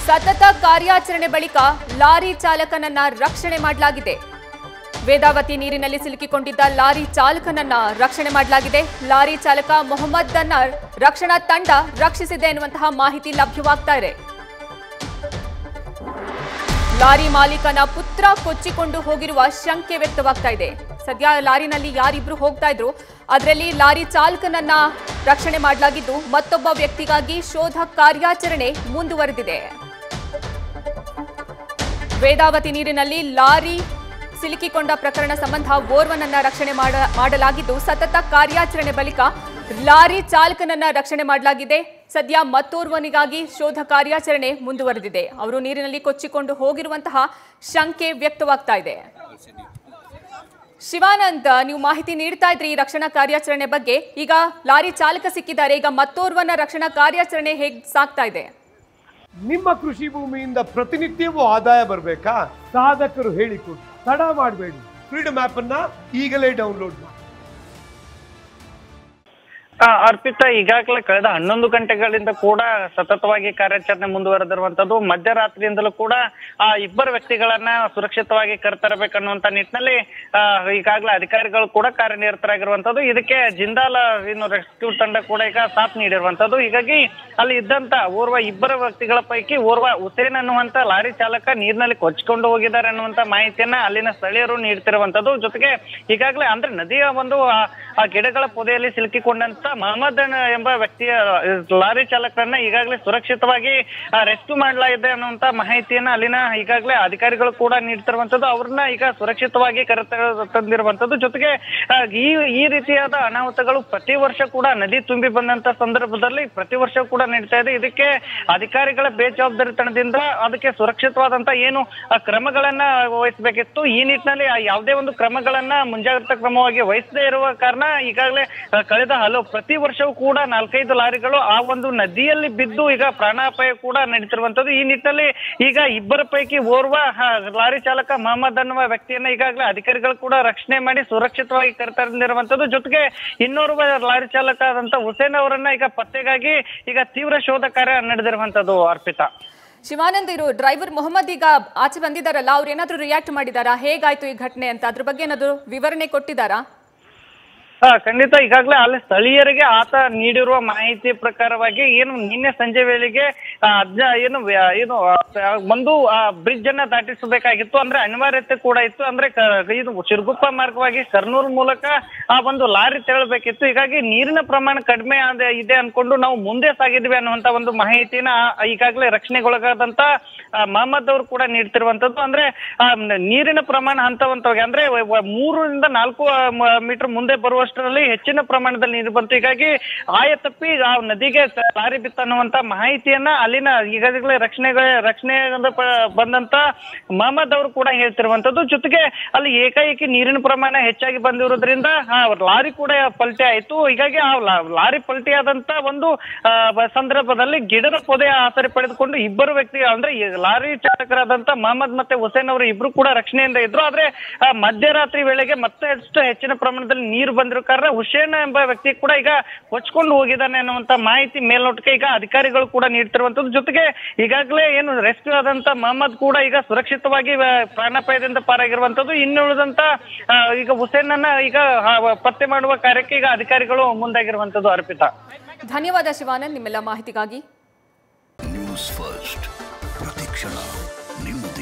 ಸತತ ಕಾರ್ಯಾಚರಣೆ ಬಳಿಕ ಲಾರಿ ಚಾಲಕನನ್ನ ರಕ್ಷಣೆ ಮಾಡಲಾಗಿದೆ ವೇದಾವತಿ ನೀರಿನಲ್ಲಿ ಸಿಲುಕಿಕೊಂಡಿದ್ದ ಲಾರಿ ಚಾಲಕನನ್ನ ರಕ್ಷಣೆ ಮಾಡಲಾಗಿದೆ ಲಾರಿ ಚಾಲಕ ಮೊಹಮ್ಮದ್ ಅನ್ನ ರಕ್ಷಣಾ ತಂಡ ರಕ್ಷಿಸಿದೆ ಎನ್ನುವಂತಹ ಮಾಹಿತಿ ಲಭ್ಯವಾಗ್ತಾ ಇದೆ ಲಾರಿ ಮಾಲೀಕನ ಪುತ್ರ ಕೊಚ್ಚಿಕೊಂಡು ಹೋಗಿರುವ ಶಂಕೆ ವ್ಯಕ್ತವಾಗ್ತಾ ಇದೆ ಸದ್ಯ ಲಾರಿನಲ್ಲಿ ಯಾರಿಬ್ರು ಹೋಗ್ತಾ ಇದ್ರು ಅದರಲ್ಲಿ ಲಾರಿ ಚಾಲಕನನ್ನ ರಕ್ಷಣೆ ಮಾಡಲಾಗಿದ್ದು ಮತ್ತೊಬ್ಬ ವ್ಯಕ್ತಿಗಾಗಿ ಶೋಧ ಕಾರ್ಯಾಚರಣೆ ಮುಂದುವರೆದಿದೆ ವೇದಾವತಿ ನೀರಿನಲ್ಲಿ ಲಾರಿ ಸಿಲುಕಿಕೊಂಡ ಪ್ರಕರಣ ಸಂಬಂಧ ಓರ್ವನನ್ನ ರಕ್ಷಣೆ ಮಾಡ- ಮಾಡಲಾಗಿದ್ದು ಸತತ ಕಾರ್ಯಾಚರಣೆ ಬಳಿಕ ಲಾರಿ ಚಾಲಕನನ್ನ ರಕ್ಷಣೆ ಮಾಡಲಾಗಿದೆ ಸದ್ಯ ಮತ್ತೋರ್ವನಿಗಾಗಿ ಶೋಧ ಕಾರ್ಯಾಚರಣೆ ಮುಂದುವರೆದಿದೆ ಅವರು ನೀರಿನಲ್ಲಿ ಕೊಚ್ಚಿಕೊಂಡು ಹೋಗಿರುವಂತಹ ಶಂಕೆ ವ್ಯಕ್ತವಾಗ್ತಾ ಇದೆ ಶಿವಾನಂದ್ ನೀವು ಮಾಹಿತಿ ನೀಡ್ತಾ ಇದ್ರಿ ಈ ರಕ್ಷಣಾ ಕಾರ್ಯಾಚರಣೆ ಬಗ್ಗೆ ಈಗ ಲಾರಿ ಚಾಲಕ ಸಿಕ್ಕಿದ್ದಾರೆ ಈಗ ಮತ್ತೋರ್ವನ ರಕ್ಷಣಾ ಕಾರ್ಯಾಚರಣೆ ಹೇಗ್ ಸಾಗ್ತಾ ಇದೆ ನಿಮ್ಮ ಕೃಷಿ ಭೂಮಿಯಿಂದ ಪ್ರತಿನಿತ್ಯವೂ ಆದಾಯ ಬರಬೇಕಾ ಸಾಧಕರು ಹೇಳಿಕೊಡಿ ತಡ ಮಾಡಬೇಡಿ ಫ್ರೀಡಮ್ ಆಪ್ ಅನ್ನ ಈಗಲೇ ಡೌನ್ಲೋಡ್ ಮಾಡಿ ಆ, ಅರ್ಪಿತಾ ಈಗಾಗಲೇ ಕಳೆದ ಹನ್ನೊಂದು ಗಂಟೆಗಳಿಂದ ಕೂಡ ಸತತವಾಗಿ ಕಾರ್ಯಾಚರಣೆ ಮುಂದುವರೆದಿರುವಂತದ್ದು ಮಧ್ಯರಾತ್ರಿಯಿಂದಲೂ ಕೂಡ ಆ ಇಬ್ಬರು ವ್ಯಕ್ತಿಗಳನ್ನ ಸುರಕ್ಷಿತವಾಗಿ ಕರೆತರಬೇಕನ್ನುವಂತ ನಿಟ್ಟಿನಲ್ಲಿ ಆ, ಈಗಾಗಲೇ ಅಧಿಕಾರಿಗಳು ಕೂಡ ಕಾರ್ಯನಿರತರಾಗಿರುವಂತದ್ದು ಇದಕ್ಕೆ ಜಿಂದಾಲ್ ಇನ್ನು ರೆಸ್ಕ್ಯೂ ತಂಡ ಕೂಡ ಈಗ ಸಾಥ್ ನೀಡಿರುವಂತದ್ದು ಹೀಗಾಗಿ ಅಲ್ಲಿ ಇದ್ದಂತ ಓರ್ವ ಇಬ್ಬರ ವ್ಯಕ್ತಿಗಳ ಪೈಕಿ ಓರ್ವ ಹುಸೇನ್ ಅನ್ನುವಂತ ಲಾರಿ ಚಾಲಕ ನೀರಿನಲ್ಲಿ ಕೊಚ್ಚಿಕೊಂಡು ಹೋಗಿದ್ದಾರೆ ಅನ್ನುವಂತ ಮಾಹಿತಿಯನ್ನ ಅಲ್ಲಿನ ಸ್ಥಳೀಯರು ನೀಡ್ತಿರುವಂತದ್ದು ಜೊತೆಗೆ ಈಗಾಗಲೇ ಅಂದ್ರೆ ನದಿಯ ಒಂದು ಆ ಆ ಗಿಡಗಳ ಪೊದೆಯಲ್ಲಿ ಸಿಲುಕಿಕೊಂಡಂತ ಮಹಮ್ಮದ್ ಅನ್ ಎಂಬ ವ್ಯಕ್ತಿಯ ಲಾರಿ ಚಾಲಕರನ್ನ ಈಗಾಗಲೇ ಸುರಕ್ಷಿತವಾಗಿ ರೆಸ್ಕ್ಯೂ ಮಾಡಲಾಗಿದೆ ಅನ್ನುವಂತ ಮಾಹಿತಿಯನ್ನ ಅಲ್ಲಿನ ಈಗಾಗಲೇ ಅಧಿಕಾರಿಗಳು ಕೂಡ ನೀಡ್ತಿರುವಂತದ್ದು ಅವ್ರನ್ನ ಈಗ ಸುರಕ್ಷಿತವಾಗಿ ಕರೆತ ತಂದಿರುವಂತದ್ದು ಜೊತೆಗೆ ಆ, ಈ ಈ ರೀತಿಯಾದ ಅನಾಹುತಗಳು ಪ್ರತಿ ವರ್ಷ ಕೂಡ ನದಿ ತುಂಬಿ ಬಂದಂತ ಸಂದರ್ಭದಲ್ಲಿ ಪ್ರತಿ ವರ್ಷ ಕೂಡ ನಡೀತಾ ಇದೆ ಇದಕ್ಕೆ ಅಧಿಕಾರಿಗಳ ಬೇಜವಾಬ್ದಾರಿತನದಿಂದ ಅದಕ್ಕೆ ಸುರಕ್ಷಿತವಾದಂತ ಏನು ಆ, ಕ್ರಮಗಳನ್ನ ವಹಿಸಬೇಕಿತ್ತು ಈ ನಿಟ್ಟಿನಲ್ಲಿ ಆ ಯಾವುದೇ ಒಂದು ಕ್ರಮಗಳನ್ನ ಮುಂಜಾಗ್ರತಾ ಕ್ರಮವಾಗಿ ವಹಿಸದೇ ಇರುವ ಕಾರಣ ಈಗಾಗಲೇ ಆ, ಕಳೆದ ಹಲವು ಪ್ರತಿ ವರ್ಷವೂ ಕೂಡ ನಾಲ್ಕೈದು ಲಾರಿಗಳು ಆ ಒಂದು ನದಿಯಲ್ಲಿ ಬಿದ್ದು ಈಗ ಪ್ರಾಣಾಪಾಯ ಕೂಡ ನಡೀತಿರುವಂತದ್ದು ಈ ನಿಟ್ಟಿನಲ್ಲಿ ಈಗ ಇಬ್ಬರ ಪೈಕಿ ಓರ್ವ ಆ, ಲಾರಿ ಚಾಲಕ ಮಹಮ್ಮದ್ ಅನ್ನುವ ವ್ಯಕ್ತಿಯನ್ನ ಈಗಾಗಲೇ ಅಧಿಕಾರಿಗಳು ಕೂಡ ರಕ್ಷಣೆ ಮಾಡಿ ಸುರಕ್ಷಿತವಾಗಿ ಕರೆತಂದಿರುವಂತದ್ದು ಜೊತೆಗೆ ಇನ್ನೋರ್ವ ಲಾರಿ ಚಾಲಕ ಆದಂತ ಹುಸೇನ್ ಅವರನ್ನ ಈಗ ಪತ್ತೆಗಾಗಿ ಈಗ ತೀವ್ರ ಶೋಧ ಕಾರ್ಯ ನಡೆದಿರುವಂತದ್ದು ಅರ್ಪಿತಾ ಶಿವಾನಂದ್ ಇರು ಡ್ರೈವರ್ ಮೊಹಮ್ಮದ್ ಈಗ ಆಚೆ ಬಂದಿದ್ದಾರಲ್ಲ ಅವ್ರು ಏನಾದ್ರು ರಿಯಾಕ್ಟ್ ಮಾಡಿದಾರಾ ಹೇಗಾಯ್ತು ಈ ಘಟನೆ ಅಂತ ಅದ್ರ ಬಗ್ಗೆ ಏನಾದ್ರು ವಿವರಣೆ ಕೊಟ್ಟಿದ್ದಾರಾ ಹಾ ಖಂಡಿತ ಈಗಾಗಲೇ ಅಲ್ಲಿ ಸ್ಥಳೀಯರಿಗೆ ಆತ ನೀಡಿರುವ ಮಾಹಿತಿ ಪ್ರಕಾರವಾಗಿ ಏನು ನಿನ್ನೆ ಸಂಜೆ ವೇಳೆಗೆ ಆ, ಅಜ್ಜ ಏನು ವ್ಯ- ಏನು ಆ, ಒಂದು ಬ್ರಿಡ್ಜ್ ಅನ್ನ ದಾಟಿಸಬೇಕಾಗಿತ್ತು ಅಂದ್ರೆ ಅನಿವಾರ್ಯತೆ ಕೂಡ ಇತ್ತು ಅಂದ್ರೆ ಕ- ಇದು ಶಿರಗುಪ್ಪ ಮಾರ್ಗವಾಗಿ ಕರ್ನೂಲ್ ಮೂಲಕ ಆ ಒಂದು ಲಾರಿ ತೆರಳಬೇಕಿತ್ತು ಹೀಗಾಗಿ ನೀರಿನ ಪ್ರಮಾಣ ಕಡಿಮೆ ಆದ ಇದೆ ಅನ್ಕೊಂಡು ನಾವು ಮುಂದೆ ಸಾಗಿದ್ವಿ ಅನ್ನುವಂತ ಒಂದು ಮಾಹಿತಿನ ಆ, ಈಗಾಗಲೇ ರಕ್ಷಣೆಗೊಳಗಾದಂತ ಆ, ಮಹಮ್ಮದ್ ಅವರು ಕೂಡ ನೀಡ್ತಿರುವಂತದ್ದು ಅಂದ್ರೆ ಆ, ನ- ನೀರಿನ ಪ್ರಮಾಣ ಹಂತವಂತವಾಗಿ ಅಂದ್ರೆ ವ- ವ- ಮೂರರಿಂದ ನಾಲ್ಕು ಮೀಟರ್ ಮುಂದೆ ಬರುವಷ್ಟರಲ್ಲಿ ಹೆಚ್ಚಿನ ಪ್ರಮಾಣದಲ್ಲಿ ನೀರು ಬಂತು ಹೀಗಾಗಿ ಆಯ ತಪ್ಪಿ ಆ ನದಿಗೆ ತ- ಲಾರಿ ಬಿತ್ತು ಅನ್ನುವಂತ ಮಾಹಿತಿಯನ್ನ ಅಲ್ಲಿನ ಈಗಾಗಲೇ ರಕ್ಷಣೆಗಳ ರಕ್ಷಣೆ ಬಂದಂತ ಮಹಮ್ಮದ್ ಅವರು ಕೂಡ ಹೇಳ್ತಿರುವಂತದ್ದು ಜೊತೆಗೆ ಅಲ್ಲಿ ಏಕಾಏಕಿ ನೀರಿನ ಪ್ರಮಾಣ ಹೆಚ್ಚಾಗಿ ಬಂದಿರೋದ್ರಿಂದ ಆ ಲಾರಿ ಕೂಡ ಪಲ್ಟಿ ಆಯ್ತು ಹೀಗಾಗಿ ಆ ಲಾ- ಲಾರಿ ಪಲ್ಟಿ ಆದಂತ ಒಂದು ಆ, ಬ- ಸಂದರ್ಭದಲ್ಲಿ ಗಿಡದ ಪೊದೆ ಆಸರೆ ಪಡೆದುಕೊಂಡು ಇಬ್ಬರು ವ್ಯಕ್ತಿ ಅಂದ್ರೆ ಈ ಲಾರಿ ಚಾಲಕರಾದಂತ ಮಹಮ್ಮದ್ ಮತ್ತೆ ಹುಸೇನ್ ಅವರು ಇಬ್ರು ಕೂಡ ರಕ್ಷಣೆಯಿಂದ ಇದ್ರು ಆದ್ರೆ ಆ, ಮಧ್ಯರಾತ್ರಿ ವೇಳೆಗೆ ಮತ್ತಷ್ಟು ಹೆಚ್ಚಿನ ಪ್ರಮಾಣದಲ್ಲಿ ನೀರು ಬಂದಿರೋ ಕಾರಣ ಹುಸೇನ್ ಎಂಬ ವ್ಯಕ್ತಿ ಕೂಡ ಈಗ ಕೊಚ್ಕೊಂಡು ಹೋಗಿದ್ದಾನೆ ಅನ್ನುವಂತ ಮಾಹಿತಿ ಮೇಲ್ನೋಟಕ್ಕೆ ಈಗ ಅಧಿಕಾರಿಗಳು ಕೂಡ ನೀಡ್ತಿರುವಂತದ್ದು ಜೊತೆಗೆ ಈಗಾಗಲೇ ಏನು ರೆಸ್ಕ್ಯೂ ಆದಂತ ಮಹಮ್ಮದ್ ಕೂಡ ಈಗ ಸುರಕ್ಷಿತವಾಗಿ ಆ, ಪ್ರಾಣಾಪಾಯದಿಂದ ಪಾರಾಗಿರುವಂತದ್ದು ಇನ್ನು ಉಳಿದಂತ ಆ, ಈಗ ಹುಸೇನ್ ಅನ್ನ ಈಗ ಆ, ಪತ್ತೆ ಮಾಡುವ ಕಾರ್ಯಕ್ಕೆ ಈಗ ಅಧಿಕಾರಿಗಳು ಮುಂದಾಗಿರುವಂತದ್ದು ಅರ್ಪಿತಾ ಧನ್ಯವಾದ ಶಿವಾನಂದ್ ನಿಮ್ಮೆಲ್ಲ ಮಾಹಿತಿಗಾಗಿ ನ್ಯೂಸ್ ಫಸ್ಟ್ ಪ್ರತಿಕ್ಷಣ ನಿಮ್ಮೊಂದಿಗೆ